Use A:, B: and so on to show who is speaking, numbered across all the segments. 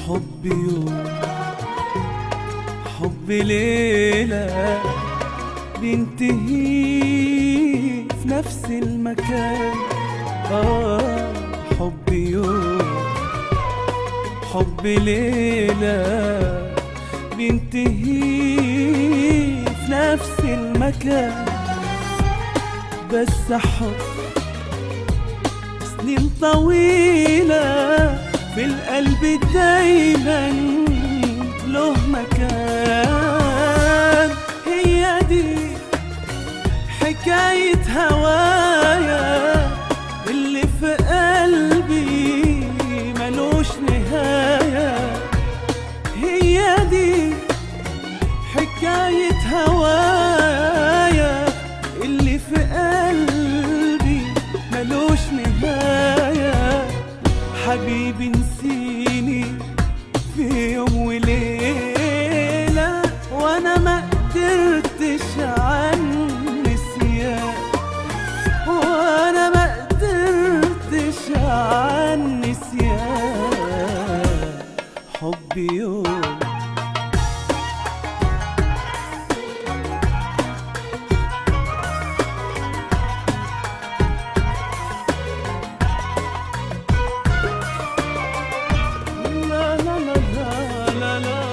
A: حب يوم حب ليلة بينتهي في نفس المكان آه حب يوم حب ليلة بينتهي في نفس المكان بس حب سنين طويلة في القلب دايما له مكان هي دي حكاية هوايا اللي في قلبي ملوش نهاية هي دي حكاية هوايا اللي في قلبي ملوش نهاية حبيبي نسيني في يوم وليلة وانا ما قدرتش عن نسيان وانا ما قدرتش عن نسيان حبي يوم لا لا لا لا لا لا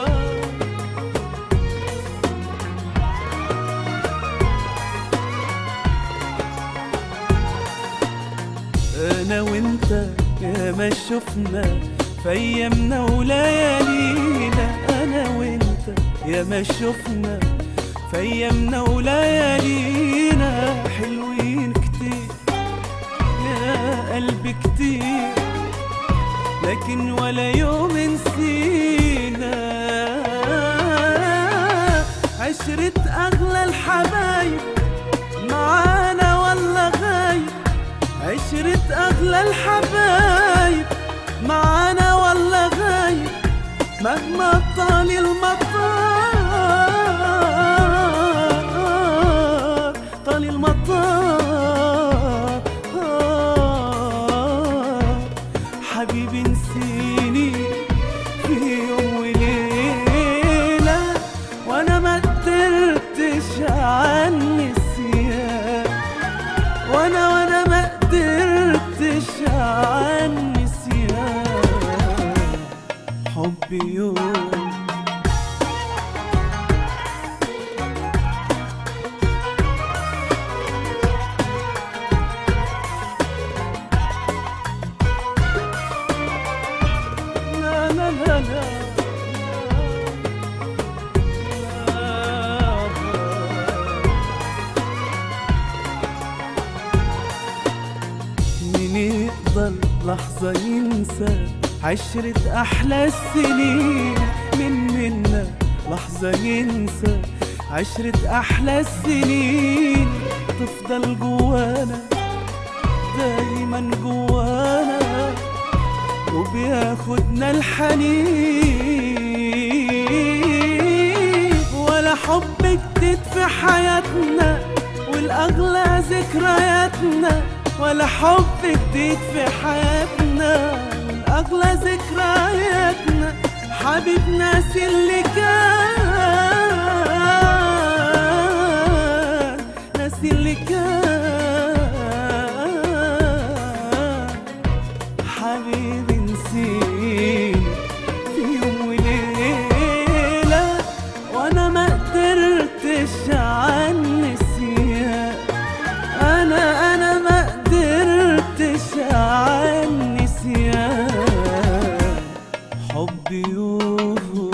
A: انا وانت يا ما شفنا في ايامنا وليالينا انا وانت يا ما شفنا في ايامنا وليالينا حلوين كتير يا قلبي كتير لكن ولا يوم نسينا عشرة أغلى الحبايب معانا ولا غايب عشرة أغلى الحبايب معانا ولا غايب مهما طال المطار طال المطار حبيبي نسيني في يوم وليلة وانا ما قدرتش عن نسيان وانا وانا ما قدرتش عن نسيان حبي يوم لا لا لا لا مين يقدر لحظة ينسى عشرة أحلى السنين من منا لحظة ينسى عشرة أحلى السنين تفضل جوانا دايما جوانا وبياخدنا الحنين ولا حب جديد في حياتنا والأغلى ذكرياتنا ولا حب جديد في حياتنا والأغلى ذكرياتنا حبيب ناس اللي كان ناس اللي كان حبيبي نسيني في يوم وليلة وانا ما قدرتش عن نسيان انا انا ما قدرتش عن نسيان حبي يوم